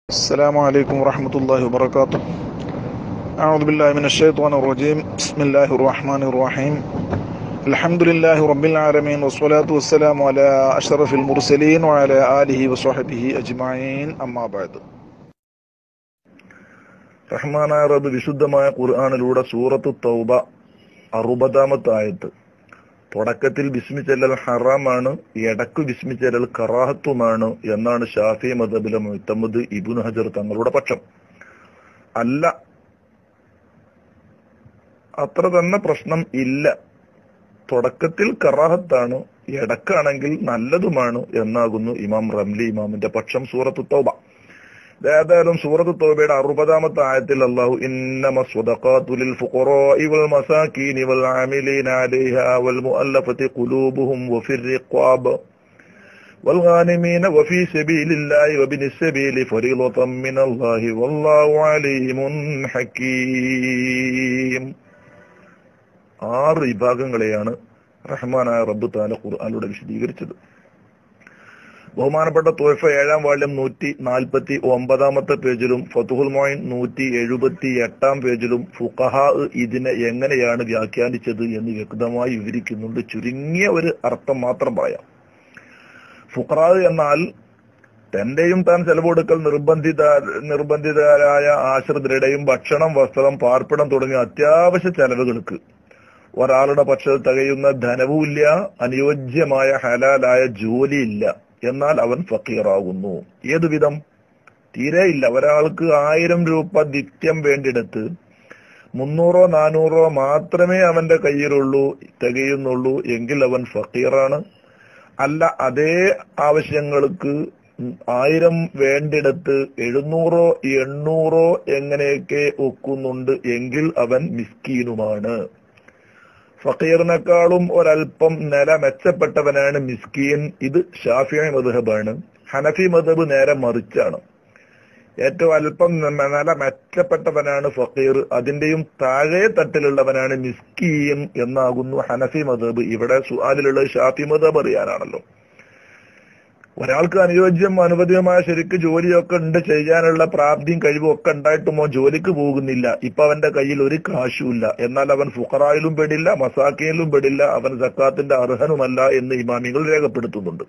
السلام عليكم ورحمة الله وبركاته أعوذ بالله من الشيطان الرجيم بسم الله الرحمن الرحيم الحمد لله رب العالمين والصلاة والسلام على أشرف المرسلين وعلى آله وصحبه أجمعين أما بعد റഹ്മാനായ റബ്ബ് വിശുദ്ധമായ ഖുർആാനിലൂടെ സൂറത്ത് തൗബ അറുപതാമത്തെ ആയത്ത് തുടക്കത്തിൽ ബിസ്മിച്ചെല്ലൽ ഹറാമാണ് ഇടക്ക് ബിസ്മിച്ചെല്ലൽ കറാഹത്തുമാണ് എന്നാണ് ഷാഫി മദബിലെ മുത്തമ്മദ് ഇബുൻ ഹജർ തങ്ങളുടെ പക്ഷം അല്ല അത്ര തന്നെ പ്രശ്നം ഇല്ല തുടക്കത്തിൽ കറാഹത്താണ് ഇടക്കാണെങ്കിൽ നല്ലതുമാണ് എന്നാകുന്നു ഇമാം റംലി ഇമാമിന്റെ പക്ഷം സൂറത്ത് തൗബ ഏതായാലും സൂറത്ത് തോബയുടെ അറുപതാമത്തെ ആയത്തിൽ അള്ളാഹു ഇന്നമ സ്വദഖാത്തു ലിൽ ഫുഖറാഇ വൽ മസാകീനി വൽ ആമിലീന അലൈഹാ വൽ മുഅല്ലഫതി ഖുലൂബുഹും വഫിർ റിഖാബ് والغانمين وفي سبيل الله وابن السبيل فريضة من الله والله عليم حكيم ആറ് വിഭാഗങ്ങളെയാണ് റഹ്മാനായ റബ്ബ് താല ഖുർആാനിലൂടെ വിശദീകരിച്ചത് ബഹുമാനപ്പെട്ട തോയ്ഫ ഏഴാം വാള്യം നൂറ്റി നാൽപ്പത്തി ഒമ്പതാമത്തെ പേജിലും ഫതുഹുൽ മൊയിൻ നൂറ്റി എഴുപത്തി എട്ടാം പേജിലും ഫുഖഹ ഇതിനെ എങ്ങനെയാണ് വ്യാഖ്യാനിച്ചത് എന്ന് വ്യക്തമായി വിവരിക്കുന്നുണ്ട് ചുരുങ്ങിയ ഒരു അർത്ഥം മാത്രം പറയാം ഫുഖറ എന്നാൽ തന്റെയും താൻ ചെലവെടുക്കൽ നിർബന്ധിത നിർബന്ധിതരായ ആശ്രിതരുടെയും ഭക്ഷണം വസ്ത്രം പാർപ്പിടം തുടങ്ങിയ അത്യാവശ്യ ചെലവുകൾക്ക് ഒരാളുടെ പക്ഷത്ത് തികയുന്ന ധനവുമില്ല അനുയോജ്യമായ ഹലാലായ ജോലിയില്ല എന്നാൽ അവൻ ഫക്കീറാകുന്നു ഏതു വിധം തീരെ ഇല്ല ഒരാൾക്ക് ആയിരം രൂപ നിത്യം വേണ്ടിടത്ത് മുന്നൂറോ നാനൂറോ മാത്രമേ അവന്റെ കയ്യിലുള്ളൂ തികയുന്നുള്ളൂ എങ്കിൽ അവൻ ഫക്കീറാണ് അല്ല അതേ ആവശ്യങ്ങൾക്ക് ആയിരം വേണ്ടിടത്ത് എഴുന്നൂറോ എണ്ണൂറോ എങ്ങനെയൊക്കെ ഒക്കുന്നുണ്ട് എങ്കിൽ അവൻ മിസ്കീനുമാണ് ഫക്കീറിനേക്കാളും ഒരൽപ്പം നില മെച്ചപ്പെട്ടവനാണ് മിസ്കീൻ ഇത് ഷാഫിയ മധുഹബാണ് ഹനഫി മധബ് നേരെ മറിച്ചാണ് ഏറ്റവും അല്പം നില മെച്ചപ്പെട്ടവനാണ് ഫക്കീർ അതിന്റെയും താഴെ തട്ടിലുള്ളവനാണ് മിസ്കീൻ എന്നാകുന്നു ഹനഫി മധബ് ഇവിടെ സുഹാലിലുള്ള ഷാഫി മധബ് അറിയാനാണല്ലോ ഒരാൾക്ക് അനുയോജ്യം അനുവദീയമായ ശരിക്ക് ജോലിയൊക്കെ ഉണ്ട് ചെയ്യാനുള്ള പ്രാപ്തിയും കഴിവും ഒക്കെ ഉണ്ടായിട്ടുമോ ജോലിക്ക് പോകുന്നില്ല ഇപ്പൊ അവന്റെ കയ്യിൽ ഒരു കാശുമില്ല എന്നാൽ അവൻ ഫുഖറായിലും പെടില്ല മസാക്കയിലും പെടില്ല അവൻ സക്കാത്തിന്റെ അർഹനുമല്ല എന്ന് ഇമാമികൾ രേഖപ്പെടുത്തുന്നുണ്ട്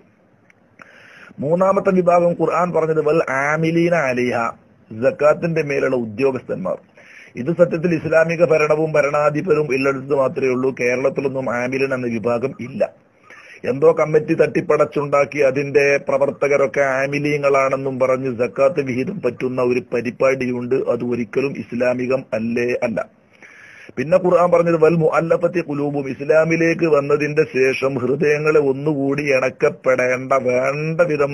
മൂന്നാമത്തെ വിഭാഗം ഖുർആൻ പറഞ്ഞത് വൽ ആമിലീന അലിഹ ജക്കാത്തിന്റെ മേലുള്ള ഉദ്യോഗസ്ഥന്മാർ ഇത് സത്യത്തിൽ ഇസ്ലാമിക ഭരണവും ഭരണാധിപരും ഉള്ളിടത്ത് മാത്രമേ ഉള്ളൂ കേരളത്തിലൊന്നും ആമിലൻ എന്ന വിഭാഗം ഇല്ല എന്തോ കമ്മിറ്റി തട്ടിപ്പടച്ചുണ്ടാക്കി അതിന്റെ പ്രവർത്തകരൊക്കെ ആമിലീങ്ങളാണെന്നും പറഞ്ഞ് ജക്കാത്ത് വിഹിതം പറ്റുന്ന ഒരു പരിപാടിയുണ്ട് അത് ഒരിക്കലും ഇസ്ലാമികം അല്ലേ അല്ല പിന്നെ ഖുർആൻ പറഞ്ഞത് വൽ മുഅല്ലഫത്തി കുലൂബും ഇസ്ലാമിലേക്ക് വന്നതിന്റെ ശേഷം ഹൃദയങ്ങളെ ഒന്നുകൂടി ഇണക്കപ്പെടേണ്ട വേണ്ട വിധം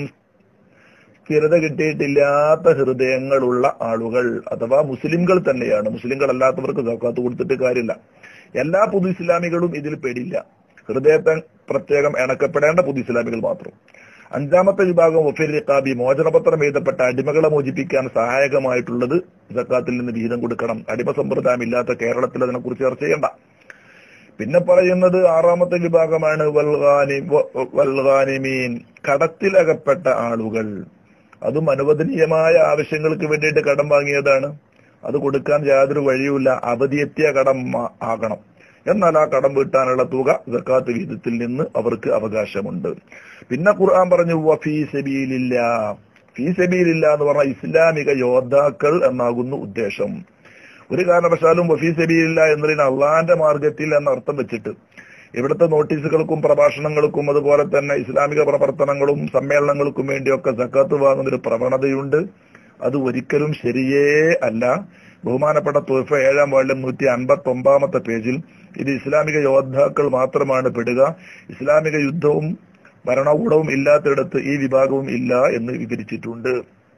സ്ഥിരത കിട്ടിയിട്ടില്ലാത്ത ഹൃദയങ്ങളുള്ള ആളുകൾ അഥവാ മുസ്ലിംകൾ തന്നെയാണ് മുസ്ലിംകൾ അല്ലാത്തവർക്ക് സക്കാത്ത് കൊടുത്തിട്ട് കാര്യമില്ല എല്ലാ പൊതു ഇസ്ലാമികളും ഇതിൽ പെടില്ല ഹൃദയത്തെ പ്രത്യേകം ഇണക്കപ്പെടേണ്ട പുതു ഇസ്ലാമികൾ മാത്രം അഞ്ചാമത്തെ വിഭാഗം ഒഫിർ റിക്കാബി മോചനപത്രം എഴുതപ്പെട്ട അടിമകളെ മോചിപ്പിക്കാൻ സഹായകമായിട്ടുള്ളത് സക്കാത്തിൽ നിന്ന് വിഹിതം കൊടുക്കണം അടിമ സമ്പ്രദായം ഇല്ലാത്ത കേരളത്തിൽ അതിനെക്കുറിച്ച് ചർച്ച ചെയ്യണ്ട പിന്നെ പറയുന്നത് ആറാമത്തെ വിഭാഗമാണ് വൽഗാനി വൽഗാനിമീൻ കടത്തിലകപ്പെട്ട ആളുകൾ അതും അനുവദനീയമായ ആവശ്യങ്ങൾക്ക് വേണ്ടിയിട്ട് കടം വാങ്ങിയതാണ് അത് കൊടുക്കാൻ യാതൊരു വഴിയുമില്ല അവധിയെത്തിയ കടം ആകണം എന്നാൽ ആ കടം വീട്ടാനുള്ള തുക സക്കാത്ത് വിഹിതത്തിൽ നിന്ന് അവർക്ക് അവകാശമുണ്ട് പിന്നെ ഖുർആൻ പറഞ്ഞു ഫീ സബീലില്ല ഫീ സബീലില്ല എന്ന് പറഞ്ഞാൽ ഇസ്ലാമിക യോദ്ധാക്കൾ എന്നാകുന്നു ഉദ്ദേശം ഒരു കാരണവശാലും വഫീ സബീലില്ല എന്നതിന് അള്ളാന്റെ മാർഗത്തിൽ എന്ന അർത്ഥം വെച്ചിട്ട് ഇവിടുത്തെ നോട്ടീസുകൾക്കും പ്രഭാഷണങ്ങൾക്കും അതുപോലെ തന്നെ ഇസ്ലാമിക പ്രവർത്തനങ്ങളും സമ്മേളനങ്ങൾക്കും വേണ്ടിയൊക്കെ സക്കാത്ത് വാങ്ങുന്ന ഒരു പ്രവണതയുണ്ട് അത് ഒരിക്കലും ശരിയേ അല്ല ബഹുമാനപ്പെട്ട തോഫ ഏഴാം വാർഡിലും നൂറ്റി അൻപത്തി ഒമ്പതാമത്തെ പേജിൽ ഇത് ഇസ്ലാമിക യോദ്ധാക്കൾ മാത്രമാണ് പെടുക ഇസ്ലാമിക യുദ്ധവും ഭരണകൂടവും ഇല്ലാത്തിടത്ത് ഈ വിഭാഗവും ഇല്ല എന്ന് വിവരിച്ചിട്ടുണ്ട്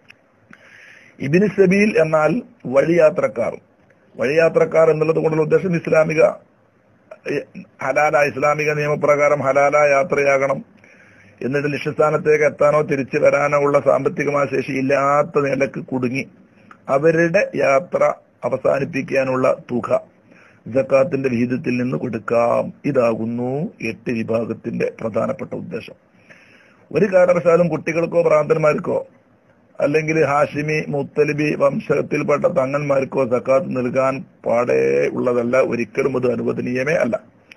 ഇബിന് സബീൽ എന്നാൽ വഴിയാത്രക്കാർ വഴിയാത്രക്കാർ എന്നുള്ളത് കൊണ്ടുള്ള ഉദ്ദേശം ഇസ്ലാമിക ഹലാല ഇസ്ലാമിക നിയമപ്രകാരം ഹലാല യാത്രയാകണം എന്നിട്ട് ലക്ഷ്യസ്ഥാനത്തേക്ക് എത്താനോ തിരിച്ചു വരാനോ ഉള്ള സാമ്പത്തികമായ ശേഷി ഇല്ലാത്ത നിലക്ക് കുടുങ്ങി അവരുടെ യാത്ര അവസാനിപ്പിക്കാനുള്ള തുക ജക്കാത്തിന്റെ വിഹിതത്തിൽ നിന്ന് കൊടുക്കാം ഇതാകുന്നു എട്ട് വിഭാഗത്തിന്റെ പ്രധാനപ്പെട്ട ഉദ്ദേശം ഒരു കാരണവശാലും കുട്ടികൾക്കോ ഭ്രാന്തന്മാർക്കോ അല്ലെങ്കിൽ ഹാഷിമി മുത്തലിബി വംശത്തിൽപ്പെട്ട തങ്ങന്മാർക്കോ സക്കാത്ത് നൽകാൻ പാടേ ഉള്ളതല്ല ഒരിക്കലും അത് അനുവദനീയമേ അല്ല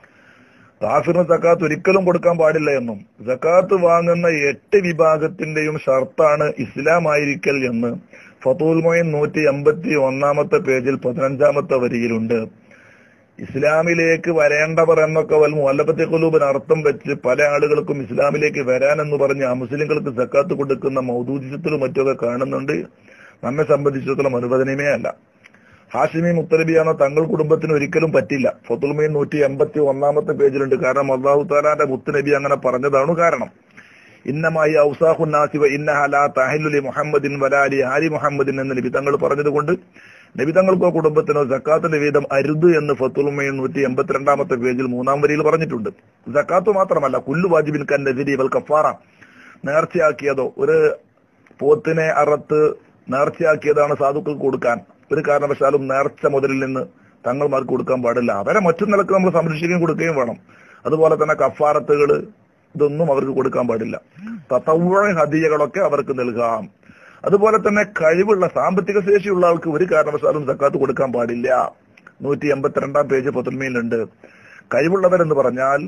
കാഫിറിന് സക്കാത്ത് ഒരിക്കലും കൊടുക്കാൻ പാടില്ല എന്നും സക്കാത്ത് വാങ്ങുന്ന എട്ട് വിഭാഗത്തിന്റെയും ഷർത്താണ് ഇസ്ലാമായിരിക്കൽ എന്ന് ഫതൂൽ മൊയിൻ നൂറ്റി എൺപത്തി ഒന്നാമത്തെ പേജിൽ പതിനഞ്ചാമത്തെ വരിയിലുണ്ട് ഇസ്ലാമിലേക്ക് വരേണ്ടവർ എന്നൊക്കെ വൽ മുല്ലപ്പത്തെ കുലൂബിന് അർത്ഥം വെച്ച് പല ആളുകൾക്കും ഇസ്ലാമിലേക്ക് വരാനെന്ന് പറഞ്ഞ് അമുസ്ലിങ്ങൾക്ക് സക്കാത്ത് കൊടുക്കുന്ന മൗദൂദിസത്തിലും മറ്റൊക്കെ കാണുന്നുണ്ട് നമ്മെ സംബന്ധിച്ചിടത്തോളം അനുവദനീയമേ അല്ല ഹാഷിമി മുത്തലബിയാണോ തങ്ങൾ കുടുംബത്തിന് ഒരിക്കലും പറ്റില്ല ഫത്തുൽമീൻ നൂറ്റി എൺപത്തി ഒന്നാമത്തെ പേജിലുണ്ട് കാരണം അള്ളാഹു താലാന്റെ മുത്തുനബി അങ്ങനെ പറഞ്ഞതാണ് കാരണം ഇന്നമായി ഔസാഹുനാസിവ ഇന്നഹല തഹലുലി മുഹമ്മദിൻ വലാലി ആലി മുഹമ്മദിൻ എന്ന് നബി തങ്ങൾ പറഞ്ഞതുകൊണ്ട് നബി തങ്ങൾക്കോ കുടുംബത്തിനോ സക്കാത്തിന്റെ വീതം അരുത് എന്ന് ഫത്തുൽമീൻ നൂറ്റി എൺപത്തിരണ്ടാമത്തെ പേജിൽ മൂന്നാം വരിയിൽ പറഞ്ഞിട്ടുണ്ട് സക്കാത്ത് മാത്രമല്ല കുല്ലു വാജിബിൻ കൻ നദിരി വൽ കഫാറ നേർച്ചയാക്കിയതോ ഒരു പോത്തിനെ അറത്ത് നേർച്ചയാക്കിയതാണ് സാധുക്കൾക്ക് കൊടുക്കാൻ ഒരു കാരണവശാലും നേർച്ച മുതലിൽ നിന്ന് തങ്ങൾമാർക്ക് കൊടുക്കാൻ പാടില്ല അവരെ മറ്റു നിലക്ക് നമ്മൾ സംരക്ഷിക്കുകയും കൊടുക്കുകയും വേണം അതുപോലെ തന്നെ കഫാറത്തുകൾ ഇതൊന്നും അവർക്ക് കൊടുക്കാൻ പാടില്ല തത്തവഴ ഹദിയകളൊക്കെ അവർക്ക് നൽകാം അതുപോലെ തന്നെ കഴിവുള്ള സാമ്പത്തിക ശേഷിയുള്ള ആൾക്ക് ഒരു കാരണവശാലും സക്കാത്ത് കൊടുക്കാൻ പാടില്ല നൂറ്റി എൺപത്തിരണ്ടാം പേജ് പത്തൊൻമയിലുണ്ട് കഴിവുള്ളവരെന്ന് പറഞ്ഞാൽ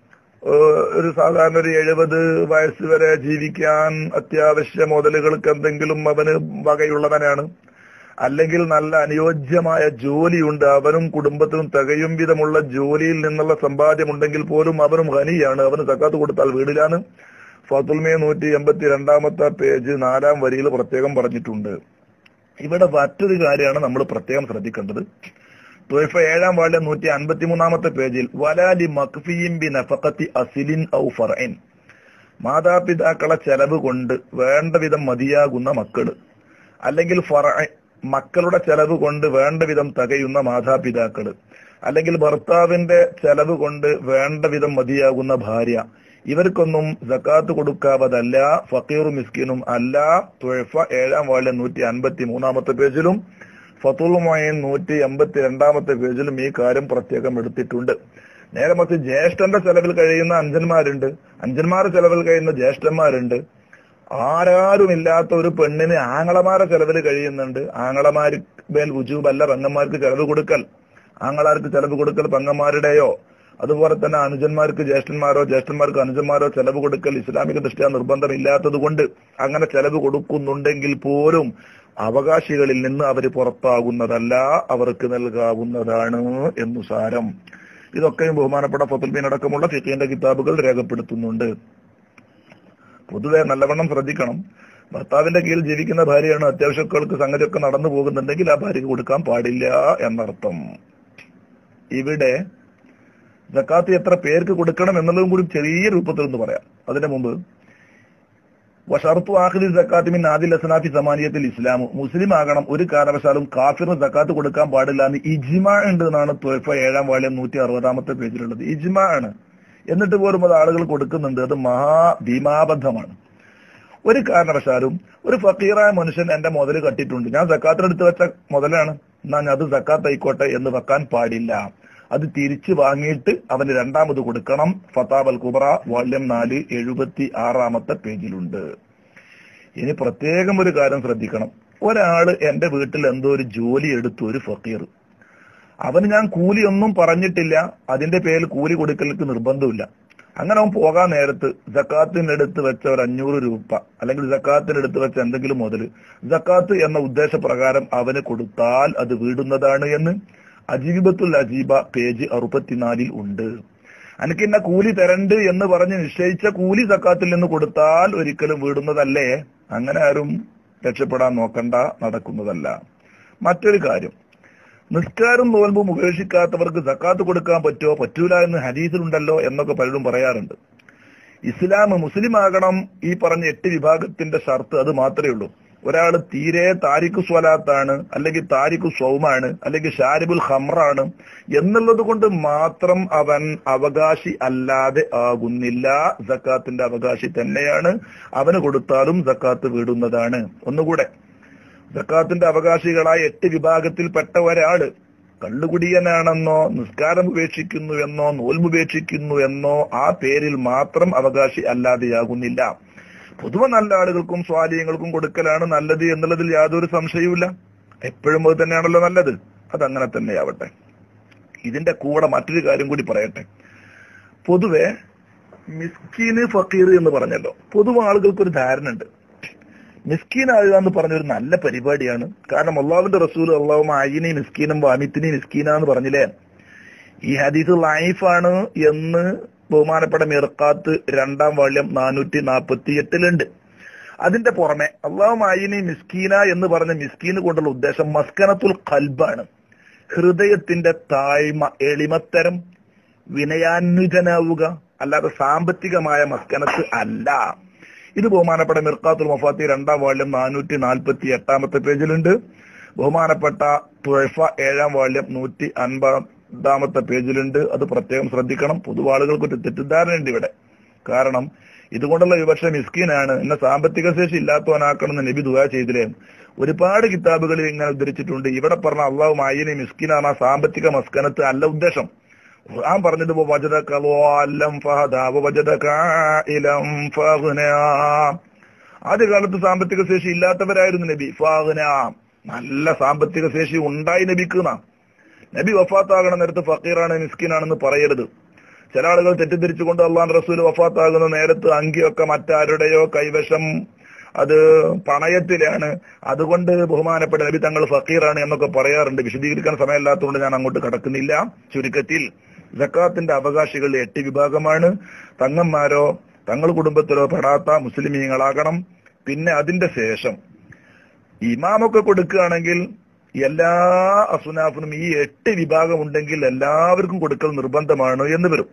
ഒരു സാധാരണ ഒരു എഴുപത് വയസ്സ് വരെ ജീവിക്കാൻ അത്യാവശ്യ മുതലുകൾക്ക് എന്തെങ്കിലും അവന് വകയുള്ളവനാണ് അല്ലെങ്കിൽ നല്ല അനുയോജ്യമായ ജോലിയുണ്ട് അവനും കുടുംബത്തിനും തികയും വിധമുള്ള ജോലിയിൽ നിന്നുള്ള സമ്പാദ്യമുണ്ടെങ്കിൽ പോലും അവനും ഖനിയാണ് അവന് സക്കാത്ത് കൊടുത്താൽ വീടിലാണ് ഫത്തുൽമേ നൂറ്റി എൺപത്തി രണ്ടാമത്തെ പേജ് നാലാം വരിയിൽ പ്രത്യേകം പറഞ്ഞിട്ടുണ്ട് ഇവിടെ മറ്റൊരു കാര്യമാണ് നമ്മൾ പ്രത്യേകം ശ്രദ്ധിക്കേണ്ടത് തൊയ്ഫ ഏഴാം വാർഡിലെ നൂറ്റി അൻപത്തി മൂന്നാമത്തെ പേജിൽ വലാലി മക്ഫിയും ബി നഫക്കത്തി അസിലിൻ ഔ ഫറൈൻ മാതാപിതാക്കളെ ചെലവ് കൊണ്ട് വേണ്ട വിധം മതിയാകുന്ന മക്കള് അല്ലെങ്കിൽ ഫറ മക്കളുടെ ചെലവ് കൊണ്ട് വേണ്ട വിധം തികയുന്ന മാതാപിതാക്കള് അല്ലെങ്കിൽ ഭർത്താവിന്റെ ചെലവ് കൊണ്ട് വേണ്ട വിധം മതിയാകുന്ന ഭാര്യ ഇവർക്കൊന്നും സക്കാത്ത് കൊടുക്കാവതല്ല ഫക്കീറു മിസ്കിനും അല്ല തുഴഫ ഏഴാം വാർഡിലെ നൂറ്റി അൻപത്തി മൂന്നാമത്തെ പേജിലും ഫത്തുൽ മൊയൻ നൂറ്റി എൺപത്തി രണ്ടാമത്തെ പേജിലും ഈ കാര്യം പ്രത്യേകം എടുത്തിട്ടുണ്ട് നേരെ മറിച്ച് ജ്യേഷ്ഠന്റെ ചെലവിൽ കഴിയുന്ന അഞ്ചന്മാരുണ്ട് അഞ്ചന്മാരുടെ ചെലവിൽ കഴിയുന്ന ജ്യേഷ്ഠന്മാരുണ്ട് ആരാരുമില്ലാത്ത ഒരു പെണ്ണിന് ആങ്ങളമാരെ ചെലവിൽ കഴിയുന്നുണ്ട് ആങ്ങളമാര് മേൽ വുജൂബല്ല പെങ്ങന്മാർക്ക് ചെലവ് കൊടുക്കൽ ആങ്ങളാർക്ക് ചെലവ് കൊടുക്കൽ പെങ്ങന്മാരുടെയോ അതുപോലെ തന്നെ അനുജന്മാർക്ക് ജ്യേഷ്ഠന്മാരോ ജ്യേഷ്ഠന്മാർക്ക് അനുജന്മാരോ ചെലവ് കൊടുക്കൽ ഇസ്ലാമിക ദൃഷ്ടിയ നിർബന്ധമില്ലാത്തത് കൊണ്ട് അങ്ങനെ ചെലവ് കൊടുക്കുന്നുണ്ടെങ്കിൽ പോലും അവകാശികളിൽ നിന്ന് അവർ പുറത്താകുന്നതല്ല അവർക്ക് നൽകാവുന്നതാണ് എന്നു സാരം ഇതൊക്കെയും ബഹുമാനപ്പെട്ട ഫത്തുൽബീൻ അടക്കമുള്ള ഫിഖീന്റെ കിതാബുകൾ രേഖപ്പെടുത്തുന്നുണ്ട് പൊതുവെ നല്ലവണ്ണം ശ്രദ്ധിക്കണം ഭർത്താവിന്റെ കീഴിൽ ജീവിക്കുന്ന ഭാര്യയാണ് അത്യാവശ്യങ്ങൾക്ക് സംഗതിയൊക്കെ നടന്നു പോകുന്നുണ്ടെങ്കിൽ ആ ഭാര്യക്ക് കൊടുക്കാൻ പാടില്ല എന്നർത്ഥം ഇവിടെ ജക്കാത്ത് എത്ര പേർക്ക് കൊടുക്കണം എന്നുള്ളതും കൂടി ചെറിയ രൂപത്തിൽ ഒന്ന് പറയാം അതിനു മുമ്പ് വഷർത്തു ആഖിരി സക്കാത്ത് മിൻ ആദിൽ അസ്നാഫി സമാനിയത്തിൽ ഇസ്ലാം മുസ്ലിം ആകണം ഒരു കാരണവശാലും കാഫിറിന് സക്കാത്ത് കൊടുക്കാൻ പാടില്ല എന്ന് ഇജ്മ ഉണ്ട് എന്നാണ് തൊയ്ഫ ഏഴാം വാള്യം നൂറ്റി അറുപതാമത്തെ പേജിലുള്ളത് ഇജ്മ ആണ് എന്നിട്ട് പോലും അത് ആളുകൾ കൊടുക്കുന്നുണ്ട് അത് മഹാ ഭീമാബദ്ധമാണ് ഒരു കാരണവശാലും ഒരു ഫക്കീറായ മനുഷ്യൻ എന്റെ മുതൽ കട്ടിട്ടുണ്ട് ഞാൻ സക്കാത്തിനെടുത്ത് വെച്ച മുതലാണ് എന്നാ അത് സക്കാത്ത് ആയിക്കോട്ടെ എന്ന് വെക്കാൻ പാടില്ല അത് തിരിച്ചു വാങ്ങിയിട്ട് അവന് രണ്ടാമത് കൊടുക്കണം ഫതാബ് അൽ കുബറ വാള്യം നാല് എഴുപത്തി ആറാമത്തെ പേജിലുണ്ട് ഇനി പ്രത്യേകം ഒരു കാര്യം ശ്രദ്ധിക്കണം ഒരാള് എന്റെ വീട്ടിൽ എന്തോ ഒരു ജോലി എടുത്തു ഒരു ഫക്കീർ അവന് ഞാൻ കൂലിയൊന്നും പറഞ്ഞിട്ടില്ല അതിന്റെ പേരിൽ കൂലി കൊടുക്കലേക്ക് നിർബന്ധമില്ല അങ്ങനെ അവൻ പോകാൻ നേരത്ത് ജക്കാത്തിനെടുത്ത് വെച്ച ഒരു അഞ്ഞൂറ് രൂപ അല്ലെങ്കിൽ ജക്കാത്തിനെടുത്ത് വെച്ച എന്തെങ്കിലും മുതല് ജക്കാത്ത് എന്ന ഉദ്ദേശപ്രകാരം അവന് കൊടുത്താൽ അത് വീടുന്നതാണ് എന്ന് അജീബത്തുൽ അജീബ പേജ് അറുപത്തിനാലിൽ ഉണ്ട് അനക്കിന്ന കൂലി തരണ്ട് എന്ന് പറഞ്ഞ് നിശ്ചയിച്ച കൂലി സക്കാത്തിൽ നിന്ന് കൊടുത്താൽ ഒരിക്കലും വീടുന്നതല്ലേ അങ്ങനെ ആരും രക്ഷപ്പെടാൻ നോക്കണ്ട നടക്കുന്നതല്ല മറ്റൊരു കാര്യം നിസ്കാരം നോൽമ്പും ഉപേക്ഷിക്കാത്തവർക്ക് സക്കാത്ത് കൊടുക്കാൻ പറ്റുമോ പറ്റൂല എന്ന് ഹദീസിലുണ്ടല്ലോ എന്നൊക്കെ പലരും പറയാറുണ്ട് ഇസ്ലാം മുസ്ലിം ആകണം ഈ പറഞ്ഞ എട്ട് വിഭാഗത്തിന്റെ ഷർത്ത് അത് മാത്രമേ ഉള്ളൂ ഒരാൾ തീരെ താരിഖ് സ്വലാത്താണ് അല്ലെങ്കിൽ താരിഖ് സ്വൗമാണ് അല്ലെങ്കിൽ ഷാരിബുൽ ഹമ്രാണ് എന്നുള്ളത് കൊണ്ട് മാത്രം അവൻ അവകാശി അല്ലാതെ ആകുന്നില്ല സക്കാത്തിന്റെ അവകാശി തന്നെയാണ് അവന് കൊടുത്താലും സക്കാത്ത് വീടുന്നതാണ് ഒന്നുകൂടെ സക്കാത്തിന്റെ അവകാശികളായ എട്ട് വിഭാഗത്തിൽപ്പെട്ട ഒരാള് കള്ളുകുടിയനാണെന്നോ നിസ്കാരം ഉപേക്ഷിക്കുന്നു എന്നോ നോൽമുപേക്ഷിക്കുന്നു എന്നോ ആ പേരിൽ മാത്രം അവകാശി അല്ലാതെയാകുന്നില്ല പൊതുവെ നല്ല ആളുകൾക്കും സ്വാധീനങ്ങൾക്കും കൊടുക്കലാണ് നല്ലത് എന്നുള്ളതിൽ യാതൊരു സംശയവുമില്ല എപ്പോഴും അത് തന്നെയാണല്ലോ നല്ലത് അതങ്ങനെ തന്നെയാവട്ടെ ഇതിന്റെ കൂടെ മറ്റൊരു കാര്യം കൂടി പറയട്ടെ പൊതുവെ മിസ്കീന് ഫക്കീർ എന്ന് പറഞ്ഞല്ലോ പൊതുവെ ആളുകൾക്ക് ഒരു ധാരണ ഉണ്ട് മിസ്കീൻ ആകുക എന്ന് പറഞ്ഞ ഒരു നല്ല പരിപാടിയാണ് കാരണം അള്ളാഹുവിന്റെ റസൂൽ അള്ളാഹു അയിനി മിസ്കീനും വാമിത്തിനി മിസ്കീന എന്ന് പറഞ്ഞില്ലേ ഈ ഹദീസ് ലൈഫാണ് എന്ന് ബഹുമാനപ്പെട്ട മിർക്കാത്ത് രണ്ടാം വാള്യം നാനൂറ്റി നാൽപ്പത്തി എട്ടിലുണ്ട് അതിന്റെ പുറമെ അള്ളാഹു അയിനി മിസ്കീന എന്ന് പറഞ്ഞ മിസ്കീന് കൊണ്ടുള്ള ഉദ്ദേശം മസ്കനത്തുൽ ഖൽബാണ് ഹൃദയത്തിന്റെ താഴ്മ എളിമത്തരം വിനയാന്വിതനാവുക അല്ലാതെ സാമ്പത്തികമായ മസ്കനത്ത് അല്ല ഇത് ബഹുമാനപ്പെട്ട മിർക്കാത്തുൽ മഫാത്തി രണ്ടാം വാള്യം നാനൂറ്റി നാൽപ്പത്തി എട്ടാമത്തെ പേജിലുണ്ട് ബഹുമാനപ്പെട്ട തുഴഫ ഏഴാം വാള്യം നൂറ്റി അൻപതാമത്തെ പേജിലുണ്ട് അത് പ്രത്യേകം ശ്രദ്ധിക്കണം പൊതുവാളുകൾക്ക് ഒരു തെറ്റിദ്ധാരണയുണ്ട് ഇവിടെ കാരണം ഇതുകൊണ്ടുള്ള വിവക്ഷ മിസ്കീനാണ് എന്നെ സാമ്പത്തിക ശേഷി ഇല്ലാത്തവനാക്കണമെന്ന് നബി ദുആ ചെയ്തില്ലേ ഒരുപാട് കിതാബുകളിൽ ഇങ്ങനെ ഉദ്ധരിച്ചിട്ടുണ്ട് ഇവിടെ പറഞ്ഞ അള്ളാഹു മായിനെ മിസ്കിനാണ് ആ സാമ്പത്തിക മസ്കനത്ത് അല്ല ഉദ്ദേശം ഖുർആൻ പറഞ്ഞത് വജദക ളാലം ഫഹദ വജദക ഇലം ഫഗ്ന ആദ്യകാലത്ത് സാമ്പത്തിക ശേഷി ഇല്ലാത്തവരായിരുന്നു നബി ഫാഗ്ന നല്ല സാമ്പത്തിക ശേഷി ഉണ്ടായി നബിക്കുന്ന നബി വഫാത്താകണ നേരത്ത് ഫക്കീറാണ് മിസ്കിനാണെന്ന് പറയരുത് ചില ആളുകൾ തെറ്റിദ്ധരിച്ചുകൊണ്ട് അള്ളാൻ റസൂൽ വഫാത്താകുന്ന നേരത്ത് അങ്കിയൊക്കെ മറ്റാരുടെയോ കൈവശം അത് പണയത്തിലാണ് അതുകൊണ്ട് ബഹുമാനപ്പെട്ട നബി തങ്ങൾ ഫക്കീറാണ് എന്നൊക്കെ പറയാറുണ്ട് വിശദീകരിക്കാൻ സമയമില്ലാത്തതുകൊണ്ട് ഞാൻ അങ്ങോട്ട് കടക്കുന്നില്ല ചുരുക്കത്തിൽ ജക്കാത്തിന്റെ അവകാശികൾ എട്ട് വിഭാഗമാണ് തങ്ങന്മാരോ തങ്ങൾ കുടുംബത്തിലോ പെടാത്ത മുസ്ലിമീങ്ങളാകണം പിന്നെ അതിന്റെ ശേഷം ഇമാമൊക്കെ കൊടുക്കുകയാണെങ്കിൽ എല്ലാ അസുനാഫിനും ഈ എട്ട് വിഭാഗം ഉണ്ടെങ്കിൽ എല്ലാവർക്കും കൊടുക്കൽ നിർബന്ധമാണ് എന്ന് വരും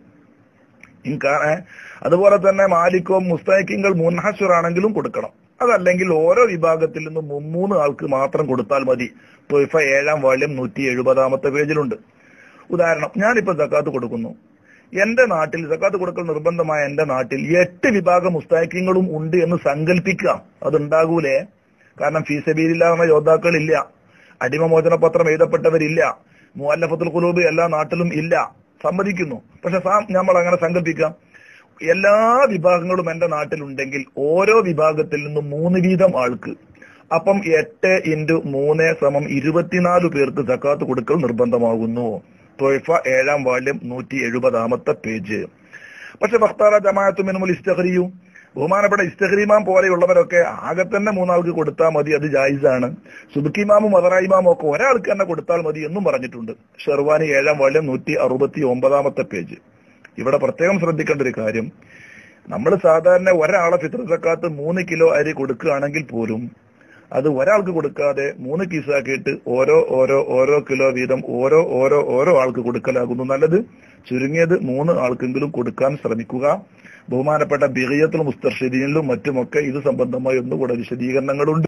ഇൻകാ- അതുപോലെ തന്നെ മാലിക്കോ മുസ്താക്കിങ്ങൾ മുൻഹസുർ ആണെങ്കിലും കൊടുക്കണം അതല്ലെങ്കിൽ ഓരോ വിഭാഗത്തിൽ നിന്നും മുമ്മൂന്ന് ആൾക്ക് മാത്രം കൊടുത്താൽ മതി തൊയ്ഫ ഏഴാം വാള്യം നൂറ്റി എഴുപതാമത്തെ പേജിലുണ്ട് ഉദാഹരണം ഞാനിപ്പോ സക്കാത്ത് കൊടുക്കുന്നു എന്റെ നാട്ടിൽ സക്കാത്ത് കൊടുക്കൽ നിർബന്ധമായ എന്റെ നാട്ടിൽ എട്ട് വിഭാഗം മുസ്താക്കിങ്ങളും ഉണ്ട് എന്ന് സങ്കല്പിക്കാം അതുണ്ടാകൂലേ കാരണം ഫീസബീലില്ലാന്ന യോദ്ധാക്കളില്ല അടിമമോചന പത്രം എഴുതപ്പെട്ടവരില്ല മുഅല്ലഫത്തുൽ ഖുലൂബ് എല്ലാ നാട്ടിലും ഇല്ല സമ്മതിക്കുന്നു പക്ഷെ സാം നമ്മൾ അങ്ങനെ സങ്കല്പിക്കാം എല്ലാ വിഭാഗങ്ങളും എന്റെ നാട്ടിലുണ്ടെങ്കിൽ ഓരോ വിഭാഗത്തിൽ നിന്നും മൂന്ന് വീതം ആൾക്ക് അപ്പം എട്ട് ഇൻറ്റു മൂന്ന് സമം ഇരുപത്തിനാല് പേർക്ക് സക്കാത്ത് കൊടുക്കൽ നിർബന്ധമാകുന്നു തൊയ്ഫ ഏഴാം വാല്യം നൂറ്റി എഴുപതാമത്തെ പേജ് പക്ഷെ വക്താറ ജമാഅത്തു മിനുമുൽ ഇസ്തഖറിയും ബഹുമാനപ്പെട്ട ഇസ്തഖറിമാം പോലെയുള്ളവരൊക്കെ ആകെ തന്നെ മൂന്നാൾക്ക് കൊടുത്താൽ മതി അത് ജായിസാണ് സുബുക്കിമാമും മദറായിമാമും ഒക്കെ ഒരാൾക്ക് തന്നെ കൊടുത്താൽ മതി എന്നും പറഞ്ഞിട്ടുണ്ട് ഷെർവാനി ഏഴാം വാല്യം നൂറ്റി അറുപത്തി ഒമ്പതാമത്തെ പേജ് ഇവിടെ പ്രത്യേകം ശ്രദ്ധിക്കേണ്ട ഒരു കാര്യം നമ്മൾ സാധാരണ ഒരാളെ ഫിത്ര സക്കാത്ത് മൂന്ന് കിലോ അരി കൊടുക്കുകയാണെങ്കിൽ പോലും അത് ഒരാൾക്ക് കൊടുക്കാതെ മൂന്ന് കീസാക്കിയിട്ട് ഓരോ ഓരോ ഓരോ കിലോ വീതം ഓരോ ഓരോ ഓരോ ആൾക്ക് കൊടുക്കലാകുന്നു നല്ലത് ചുരുങ്ങിയത് മൂന്ന് ആൾക്കെങ്കിലും കൊടുക്കാൻ ശ്രമിക്കുക ബഹുമാനപ്പെട്ട ബിഹിയത്തുൽ മുസ്തർഷിദീനിലും മറ്റുമൊക്കെ ഇത് സംബന്ധമായി ഒന്നുകൂടെ വിശദീകരണങ്ങളുണ്ട്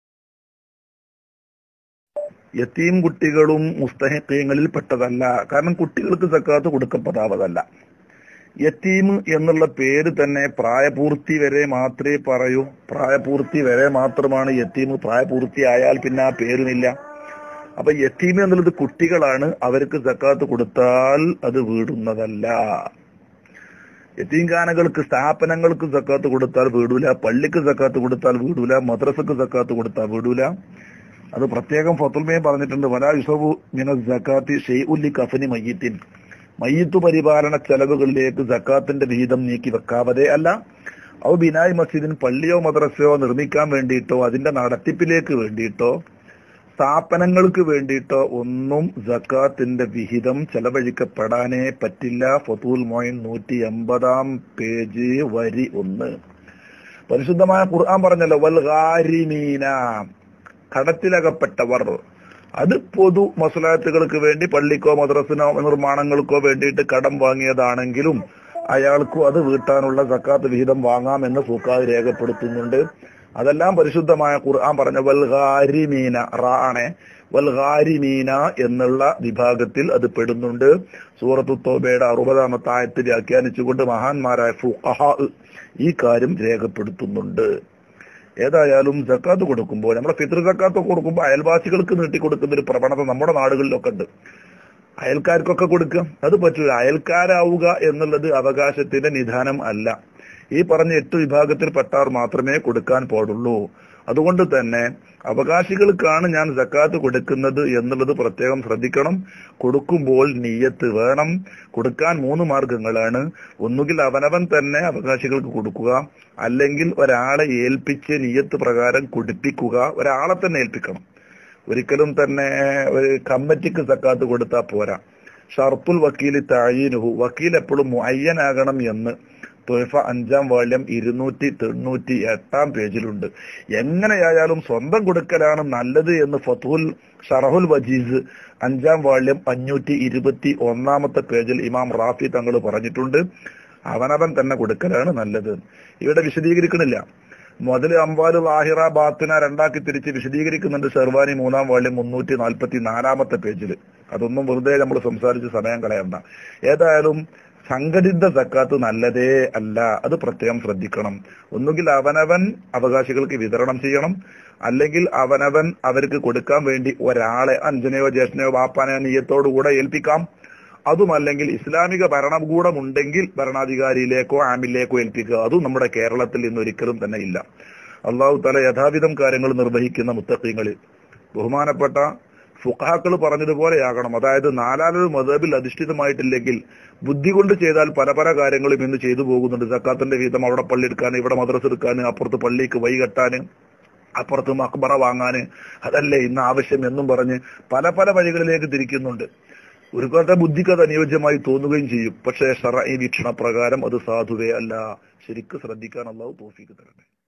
യത്തീം കുട്ടികളും മുസ്തഹിക്കങ്ങളിൽ പെട്ടതല്ല കാരണം കുട്ടികൾക്ക് സക്കാത്ത് കൊടുക്കപ്പെടാവതല്ല യത്തീം എന്നുള്ള പേര് തന്നെ പ്രായപൂർത്തി വരെ മാത്രമേ പറയൂ പ്രായപൂർത്തി വരെ മാത്രമാണ് യത്തീം പ്രായപൂർത്തി ആയാൽ പിന്നെ ആ പേരുമില്ല അപ്പൊ യത്തീം എന്നുള്ളത് കുട്ടികളാണ് അവർക്ക് സക്കാത്ത് കൊടുത്താൽ അത് വീടുന്നതല്ല യത്തീംഖാനകൾക്ക് സ്ഥാപനങ്ങൾക്ക് സക്കാത്ത് കൊടുത്താൽ വീടൂല പള്ളിക്ക് സക്കാത്ത് കൊടുത്താൽ വീടൂല മദ്രസക്ക് സക്കാത്ത് കൊടുത്താൽ വീടൂല അത് പ്രത്യേകം ഫത്തുൽമയും പറഞ്ഞിട്ടുണ്ട് വലാ യുസബു മിന സക്കാത്തി ഷെയ്ഉല്ലി കഫനി മയ്യത്തിൻ മയ്യത്തു പരിപാലന ചെലവുകളിലേക്ക് സക്കാത്തിന്റെ വിഹിതം നീക്കി വെക്കാവതേ അല്ല ഔ ബിനായി മസ്ജിദിന് പള്ളിയോ മദ്രസയോ നിർമ്മിക്കാൻ വേണ്ടിയിട്ടോ അതിന്റെ നടത്തിപ്പിലേക്ക് വേണ്ടിയിട്ടോ സ്ഥാപനങ്ങൾക്ക് വേണ്ടിയിട്ടോ ഒന്നും സക്കാത്തിന്റെ വിഹിതം ചെലവഴിക്കപ്പെടാനേ പറ്റില്ല ഫതൂൽ മോയിൻ നൂറ്റി എൺപതാം പേജ് വരി ഒന്ന് പരിശുദ്ധമായ ഖുർആൻ പറഞ്ഞല്ലോ വൽ ഗാരിമീന കടത്തിലകപ്പെട്ടവർ അത് പൊതു മസലാത്തുകൾക്ക് വേണ്ടി പള്ളിക്കോ മദ്രസിനോ നിർമ്മാണങ്ങൾക്കോ വേണ്ടിയിട്ട് കടം വാങ്ങിയതാണെങ്കിലും അയാൾക്കും അത് വീട്ടാനുള്ള സക്കാത്ത് വിഹിതം വാങ്ങാമെന്ന് സൂക്കാത് രേഖപ്പെടുത്തുന്നുണ്ട് അതെല്ലാം പരിശുദ്ധമായ ഖുർആൻ പറഞ്ഞ വൽഗാരിമീന റാണെ വൽഗാരിമീന എന്നുള്ള വിഭാഗത്തിൽ അത് പെടുന്നുണ്ട് സൂറത്തു തോബയുടെ അറുപതാമത്തെ ആയത്ത് വ്യാഖ്യാനിച്ചുകൊണ്ട് മഹാന്മാരായ ഫുഖഹ ഈ കാര്യം രേഖപ്പെടുത്തുന്നുണ്ട് ഏതായാലും ജക്കാത്ത് കൊടുക്കുമ്പോൾ നമ്മളെ ഫിത്ർ ജക്കാത്ത് കൊടുക്കുമ്പോൾ അയൽവാസികൾക്ക് നീട്ടിക്കൊടുക്കുന്ന ഒരു പ്രവണത നമ്മുടെ നാടുകളിലൊക്കെ ഉണ്ട് അയൽക്കാർക്കൊക്കെ കൊടുക്കുക അത് പറ്റൂല അയൽക്കാരാവുക എന്നുള്ളത് അവകാശത്തിന്റെ നിധാനം അല്ല ഈ പറഞ്ഞ എട്ട് വിഭാഗത്തിൽപ്പെട്ടവർ മാത്രമേ കൊടുക്കാൻ പാടുള്ളൂ അതുകൊണ്ട് തന്നെ അവകാശികൾക്കാണ് ഞാൻ സക്കാത്ത് കൊടുക്കുന്നത് എന്നുള്ളത് പ്രത്യേകം ശ്രദ്ധിക്കണം കൊടുക്കുമ്പോൾ നീയത്ത് വേണം കൊടുക്കാൻ മൂന്ന് മാർഗങ്ങളാണ് ഒന്നുകിൽ അവനവൻ തന്നെ അവകാശികൾക്ക് കൊടുക്കുക അല്ലെങ്കിൽ ഒരാളെ ഏൽപ്പിച്ച് നീയത്ത് പ്രകാരം കൊടുപ്പിക്കുക ഒരാളെ തന്നെ ഏൽപ്പിക്കണം ഒരിക്കലും തന്നെ ഒരു കമ്മിറ്റിക്ക് സക്കാത്ത് കൊടുത്താൽ പോരാ ഷർപ്പുൽ വക്കീൽ തായീനുഹു വക്കീൽ എപ്പോഴും മുഅയ്യനാകണം എന്ന് തൊയ്ഫ അഞ്ചാം വാള്യം ഇരുന്നൂറ്റി തൊണ്ണൂറ്റി എട്ടാം പേജിലുണ്ട് എങ്ങനെയായാലും സ്വന്തം കൊടുക്കലാണ് നല്ലത് എന്ന് ഫത്തുൽ ഷറഹുൽ വജീസ് അഞ്ചാം വാള്യം അഞ്ഞൂറ്റി ഇരുപത്തി ഒന്നാമത്തെ പേജിൽ ഇമാം റാഫി തങ്ങൾ പറഞ്ഞിട്ടുണ്ട് അവനവൻ തന്നെ കൊടുക്കലാണ് നല്ലത് ഇവിടെ വിശദീകരിക്കണില്ല മുതൽ അമ്പാല് ലാഹിറ ബാത്തിന രണ്ടാക്കി തിരിച്ച് വിശദീകരിക്കുന്നുണ്ട് ഷെർവാനി മൂന്നാം വാള്യം മുന്നൂറ്റി നാൽപ്പത്തി നാലാമത്തെ പേജിൽ അതൊന്നും വെറുതെ നമ്മൾ സംസാരിച്ച് സമയം കളയണ്ട ഏതായാലും സംഘടിത സക്കാത്ത് നല്ലതേ അല്ല അത് പ്രത്യേകം ശ്രദ്ധിക്കണം ഒന്നുകിൽ അവനവൻ അവകാശികൾക്ക് വിതരണം ചെയ്യണം അല്ലെങ്കിൽ അവനവൻ അവർക്ക് കൊടുക്കാൻ വേണ്ടി ഒരാളെ അഞ്ചനെയോ ജ്യേഷ്ഠനെയോ ബാപ്പാനെയോ നീയത്തോടുകൂടെ ഏൽപ്പിക്കാം അതുമല്ലെങ്കിൽ ഇസ്ലാമിക ഭരണകൂടം ഉണ്ടെങ്കിൽ ഭരണാധികാരിയിലേക്കോ ആമിലേക്കോ ഏൽപ്പിക്കുക അതും നമ്മുടെ കേരളത്തിൽ ഇന്ന് ഒരിക്കലും തന്നെ ഇല്ല അള്ളാഹു തല യഥാവിധം കാര്യങ്ങൾ നിർവഹിക്കുന്ന മുത്തക്കിങ്ങളിൽ ബഹുമാനപ്പെട്ട ഫുഖാക്കൾ പറഞ്ഞതുപോലെയാകണം അതായത് നാലാലൊരു മതബിൽ അധിഷ്ഠിതമായിട്ടില്ലെങ്കിൽ ബുദ്ധി കൊണ്ട് ചെയ്താൽ പല പല കാര്യങ്ങളും ഇന്ന് ചെയ്തു പോകുന്നുണ്ട് സക്കാത്തിന്റെ വീതം അവിടെ പള്ളി എടുക്കാൻ ഇവിടെ മദ്രസ എടുക്കാൻ അപ്പുറത്ത് പള്ളിക്ക് വൈ കെട്ടാന് അപ്പുറത്ത് മക്ബറ വാങ്ങാന് അതല്ലേ ഇന്ന് ആവശ്യം എന്നും പറഞ്ഞ് പല പല വഴികളിലേക്ക് തിരിക്കുന്നുണ്ട് ഒരു കൊല്ലത്തെ ബുദ്ധിക്ക് അത് അനുയോജ്യമായി തോന്നുകയും ചെയ്യും പക്ഷേ ഷറ ഈ വീക്ഷണ പ്രകാരം അത് സാധുവേ അല്ല ശരിക്കും ശ്രദ്ധിക്കാൻ അള്ളാഹു തോഫിക്ക് തരട്ടെ